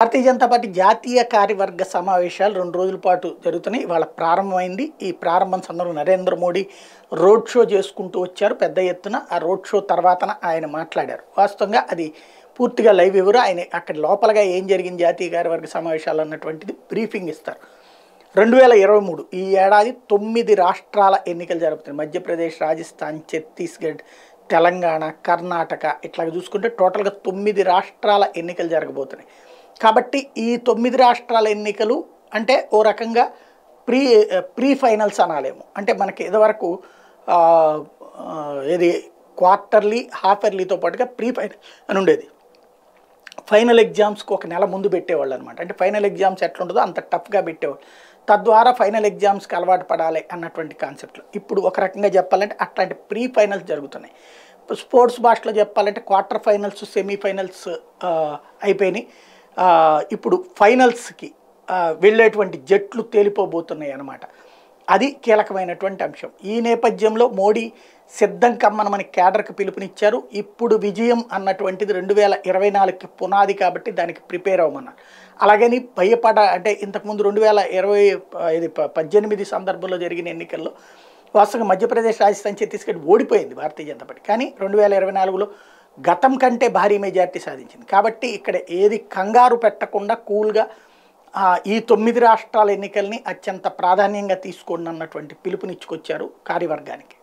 భారతీయ Janata party జాతీయ కార్యవర్గ సమావేశాలు రెండు రోజుల పాటు జరుగుతున్నాయి ఇవాళ ప్రారంభమైంది ఈ ప్రారంభం సందర్భంగా నరేంద్ర మోడీ రోడ్ షో చేసుకుంటూ వచ్చారు పెద్ద ఎత్తున ఆ రోడ్ షో తర్వాతన ఆయన మాట్లాడారు వాస్తవంగా అది పూర్తిగా లైవ్ ఎవరు ఆయన అక్కడ లోపలగా ఏం జరిగింది జాతీయ కార్యవర్గ సమావేశాలు అన్నటువంటిది బ్రీఫింగ్ ఇస్తారు రెండు వేల ఇరవై మూడు ఈ ఏడాది తొమ్మిది రాష్ట్రాల ఎన్నికలు జరుగుతున్నాయి మధ్యప్రదేశ్ రాజస్థాన్ ఛత్తీస్గఢ్ తెలంగాణ కర్ణాటక ఇట్లా చూసుకుంటే టోటల్గా తొమ్మిది రాష్ట్రాల ఎన్నికలు జరగబోతున్నాయి కాబట్టి ఈ తొమ్మిది రాష్ట్రాల ఎన్నికలు అంటే ఓ రకంగా ప్రీ ప్రీ ఫైనల్స్ అనాలేమో అంటే మనకి ఇదివరకు ఆ, ఆ, ఏది క్వార్టర్లీ హాఫ్ ఇయర్లీతో పాటుగా ప్రీ ఫైనల్ అని ఉండేది ఫైనల్ ఎగ్జామ్స్కి ఒక నెల ముందు పెట్టేవాళ్ళు అనమాట అంటే ఫైనల్ ఎగ్జామ్స్ ఎట్లుంటుందో అంత టఫ్గా పెట్టేవాళ్ళు తద్వారా ఫైనల్ ఎగ్జామ్స్కి అలవాటు పడాలి అన్నటువంటి కాన్సెప్ట్లో ఇప్పుడు ఒక రకంగా చెప్పాలంటే అట్లాంటి ప్రీ ఫైనల్స్ జరుగుతున్నాయి ఇప్పుడు స్పోర్ట్స్ భాషలో చెప్పాలంటే క్వార్టర్ ఫైనల్స్ సెమీఫైనల్స్ అయిపోయినాయి ఆ, ఇప్పుడు ఫైనల్స్కి ఆ, వెళ్ళేటువంటి జట్లు తేలిపోబోతున్నాయి అన్నమాట అది కీలకమైనటువంటి అంశం ఈ నేపథ్యంలో మోడీ సిద్ధం కమ్మనమని కేడర్కి పిలుపునిచ్చారు ఇప్పుడు విజయం అన్నటువంటిది రెండు వేల ఇరవై నాలుగుకి పునాది కాబట్టి దానికి ప్రిపేర్ అవ్వమన్నారు అలాగని భయపడ అంటే ఇంతకుముందు రెండు వేల ఇరవై ఇది ప- పద్దెనిమిది సందర్భంలో జరిగిన ఎన్నికల్లో వాస్తవంగా మధ్యప్రదేశ్ రాజస్థాన్ ఛత్తీస్గఢ్ ఓడిపోయింది భారతీయ జనతా పార్టీ కానీ రెండు వేల ఇరవై నాలుగులో గతం కంటే భారీ మెజార్టీ సాధించింది కాబట్టి ఇక్కడ ఏది కంగారు పెట్టకుండా కూల్గా ఆ, ఈ తొమ్మిది రాష్ట్రాల ఎన్నికల్ని అత్యంత ప్రాధాన్యంగా తీసుకోండి అన్నటువంటి పిలుపునిచ్చుకొచ్చారు కార్యవర్గానికి